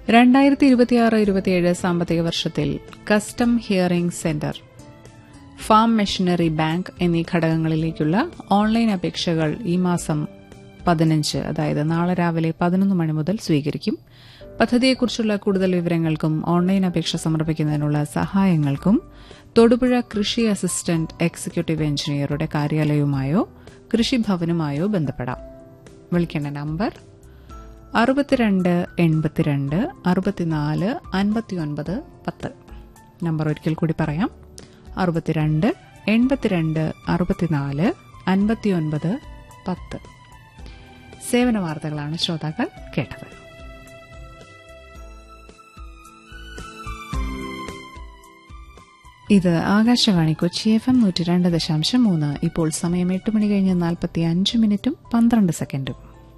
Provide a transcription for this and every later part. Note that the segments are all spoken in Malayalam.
രണ്ടായിരത്തി ഇരുപത്തിയാറ് ഇരുപത്തിയേഴ് സാമ്പത്തിക വർഷത്തിൽ custom hiring centre farm machinery bank എന്നീ ഘടകങ്ങളിലേക്കുള്ള ഓൺലൈൻ അപേക്ഷകൾ ഈ മാസം പതിനഞ്ച് അതായത് നാളെ രാവിലെ പതിനൊന്ന് മണി മുതൽ സ്വീകരിക്കും പദ്ധതിയെക്കുറിച്ചുള്ള കൂടുതൽ വിവരങ്ങൾക്കും ഓൺലൈൻ അപേക്ഷ സമർപ്പിക്കുന്നതിനുള്ള സഹായങ്ങൾക്കും തൊടുപുഴ കൃഷി അസിസ്റ്റന്റ് എക്സിക്യൂട്ടീവ് എഞ്ചിനീയറുടെ കാര്യാലയവുമായോ കൃഷിഭവനുമായോ ബന്ധപ്പെടാം വിളിക്കേണ്ട നമ്പർ അറുപത്തിരണ്ട് എൺപത്തിരണ്ട് അറുപത്തിനാല് അൻപത്തിയൊൻപത് പത്ത് നമ്പർ ഒരിക്കൽ കൂടി പറയാം അറുപത്തിരണ്ട് എൺപത്തിരണ്ട് അറുപത്തിനാല് അൻപത്തിയൊൻപത് പത്ത് സേവന വാർത്തകളാണ് ശ്രോതാക്കൾ കേട്ടത് ഇത് ആകാശവാണി കൊച്ചി എഫ് എം നൂറ്റി രണ്ട് ദശാംശം മൂന്ന് ഇപ്പോൾ സമയം എട്ട് മണി കഴിഞ്ഞ് നാൽപ്പത്തി അഞ്ച് മിനിറ്റും പന്ത്രണ്ട് സെക്കൻഡും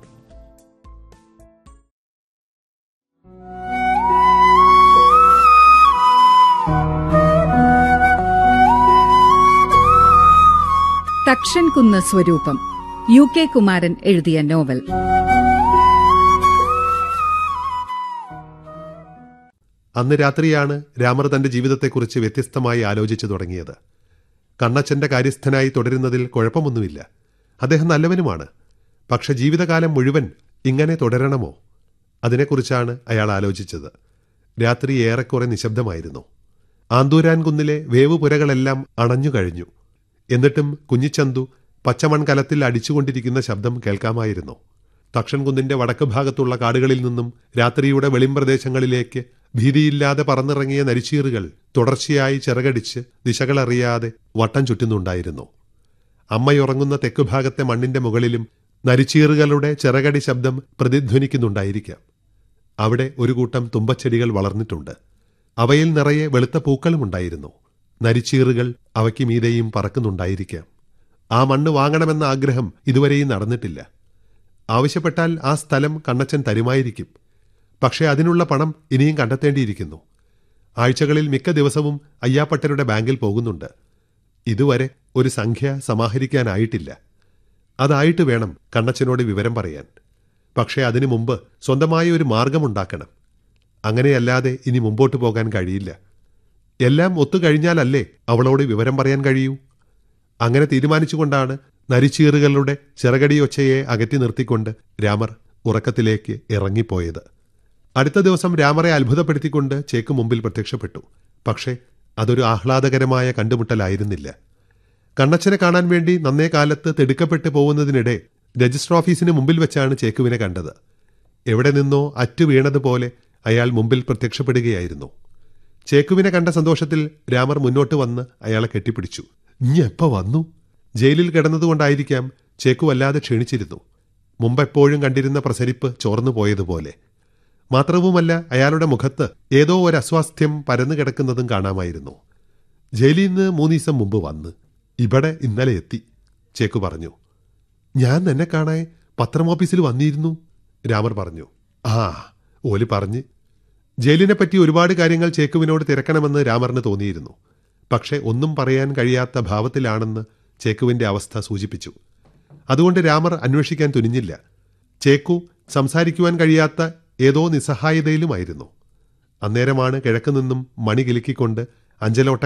തക്ഷൻകുന്ന് സ്വരൂപം യു കെ കുമാരൻ എഴുതിയ നോവൽ അന്ന് രാത്രിയാണ് രാമർ തന്റെ ജീവിതത്തെക്കുറിച്ച് വ്യത്യസ്തമായി ആലോചിച്ചു തുടങ്ങിയത് കണ്ണച്ചന്റെ കാര്യസ്ഥനായി തുടരുന്നതിൽ കുഴപ്പമൊന്നുമില്ല അദ്ദേഹം നല്ലവനുമാണ് പക്ഷെ ജീവിതകാലം മുഴുവൻ ഇങ്ങനെ തുടരണമോ അതിനെക്കുറിച്ചാണ് അയാൾ ആലോചിച്ചത് രാത്രി ഏറെക്കുറെ നിശബ്ദമായിരുന്നു ആന്തൂരാൻ കുന്നിലെ വേവുപുരകളെല്ലാം അണഞ്ഞു കഴിഞ്ഞു എന്നിട്ടും കുഞ്ഞിച്ചന്തു പച്ചമൺകലത്തിൽ അടിച്ചുകൊണ്ടിരിക്കുന്ന ശബ്ദം കേൾക്കാമായിരുന്നു തക്ഷൻകുന്നിന്റെ വടക്ക് ഭാഗത്തുള്ള കാടുകളിൽ നിന്നും രാത്രിയുടെ വെളിംപ്രദേശങ്ങളിലേക്ക് ഭീതിയില്ലാതെ പറന്നിറങ്ങിയ നരിച്ചീറുകൾ തുടർച്ചയായി ചിറകടിച്ച് ദിശകളറിയാതെ വട്ടം ചുറ്റുന്നുണ്ടായിരുന്നു അമ്മയുറങ്ങുന്ന തെക്കുഭാഗത്തെ മണ്ണിന്റെ മുകളിലും നരിച്ചീറുകളുടെ ചിറകടി ശബ്ദം പ്രതിധ്വനിക്കുന്നുണ്ടായിരിക്കാം അവിടെ ഒരു കൂട്ടം തുമ്പച്ചെടികൾ വളർന്നിട്ടുണ്ട് അവയിൽ നിറയെ വെളുത്ത പൂക്കളുമുണ്ടായിരുന്നു നരിച്ചീറുകൾ അവയ്ക്ക് മീതെയും പറക്കുന്നുണ്ടായിരിക്കാം ആ മണ്ണ് വാങ്ങണമെന്ന ആഗ്രഹം ഇതുവരെയും നടന്നിട്ടില്ല ആവശ്യപ്പെട്ടാൽ ആ സ്ഥലം കണ്ണച്ചൻ തരുമായിരിക്കും പക്ഷേ അതിനുള്ള പണം ഇനിയും കണ്ടെത്തേണ്ടിയിരിക്കുന്നു ആഴ്ചകളിൽ മിക്ക ദിവസവും അയ്യാപ്പട്ടരുടെ ബാങ്കിൽ പോകുന്നുണ്ട് ഇതുവരെ ഒരു സംഖ്യ സമാഹരിക്കാനായിട്ടില്ല അതായിട്ട് വേണം കണ്ണച്ചനോട് വിവരം പറയാൻ പക്ഷേ അതിനു മുമ്പ് സ്വന്തമായ ഒരു മാർഗമുണ്ടാക്കണം അങ്ങനെയല്ലാതെ ഇനി മുമ്പോട്ട് പോകാൻ കഴിയില്ല എല്ലാം ഒത്തുകഴിഞ്ഞാലല്ലേ അവളോട് വിവരം പറയാൻ കഴിയൂ അങ്ങനെ തീരുമാനിച്ചുകൊണ്ടാണ് നരിച്ചീറുകളുടെ ചിറകടിയൊച്ചയെ അകറ്റി നിർത്തിക്കൊണ്ട് രാമർ ഉറക്കത്തിലേക്ക് ഇറങ്ങിപ്പോയത് അടുത്ത ദിവസം രാമറെ അത്ഭുതപ്പെടുത്തിക്കൊണ്ട് ചേക്ക് മുമ്പിൽ പ്രത്യക്ഷപ്പെട്ടു പക്ഷേ അതൊരു ആഹ്ലാദകരമായ കണ്ടുമുട്ടലായിരുന്നില്ല കണ്ണച്ചനെ കാണാൻ വേണ്ടി നന്നേ കാലത്ത് തിടുക്കപ്പെട്ടു പോകുന്നതിനിടെ രജിസ്റ്റർ ഓഫീസിന് മുമ്പിൽ വെച്ചാണ് ചേക്കുവിനെ കണ്ടത് എവിടെ നിന്നോ അറ്റു വീണതുപോലെ അയാൾ മുമ്പിൽ പ്രത്യക്ഷപ്പെടുകയായിരുന്നു ചേക്കുവിനെ കണ്ട സന്തോഷത്തിൽ രാമർ മുന്നോട്ട് വന്ന് അയാളെ കെട്ടിപ്പിടിച്ചു ഇഞ്ഞ എപ്പ വന്നു ജയിലിൽ കിടന്നതുകൊണ്ടായിരിക്കാം ചേക്കു വല്ലാതെ ക്ഷീണിച്ചിരുന്നു മുമ്പെപ്പോഴും കണ്ടിരുന്ന പ്രസരിപ്പ് ചോർന്നു പോയതുപോലെ മാത്രവുമല്ല അയാളുടെ മുഖത്ത് ഏതോ ഒരു അസ്വാസ്ഥ്യം പരന്നു കിടക്കുന്നതും കാണാമായിരുന്നു ജയിലിൽ നിന്ന് മൂന്ന് ദിവസം മുമ്പ് വന്ന് ഇവിടെ ഇന്നലെ എത്തി ചേക്കു പറഞ്ഞു ഞാൻ നിന്നെ കാണാൻ പത്രം ഓഫീസിൽ വന്നിരുന്നു രാമർ പറഞ്ഞു ആ ഓലി പറഞ്ഞ് ജയിലിനെ പറ്റി ഒരുപാട് കാര്യങ്ങൾ ചേക്കുവിനോട് തിരക്കണമെന്ന് രാമറിന് തോന്നിയിരുന്നു പക്ഷെ ഒന്നും പറയാൻ കഴിയാത്ത ഭാവത്തിലാണെന്ന് ചേക്കുവിന്റെ അവസ്ഥ സൂചിപ്പിച്ചു അതുകൊണ്ട് രാമർ അന്വേഷിക്കാൻ തുനിഞ്ഞില്ല ചേക്കു സംസാരിക്കുവാൻ കഴിയാത്ത ഏതോ നിസ്സഹായതയിലുമായിരുന്നു അന്നേരമാണ് കിഴക്ക് നിന്നും മണി കിലുക്കിക്കൊണ്ട് അഞ്ചലോട്ട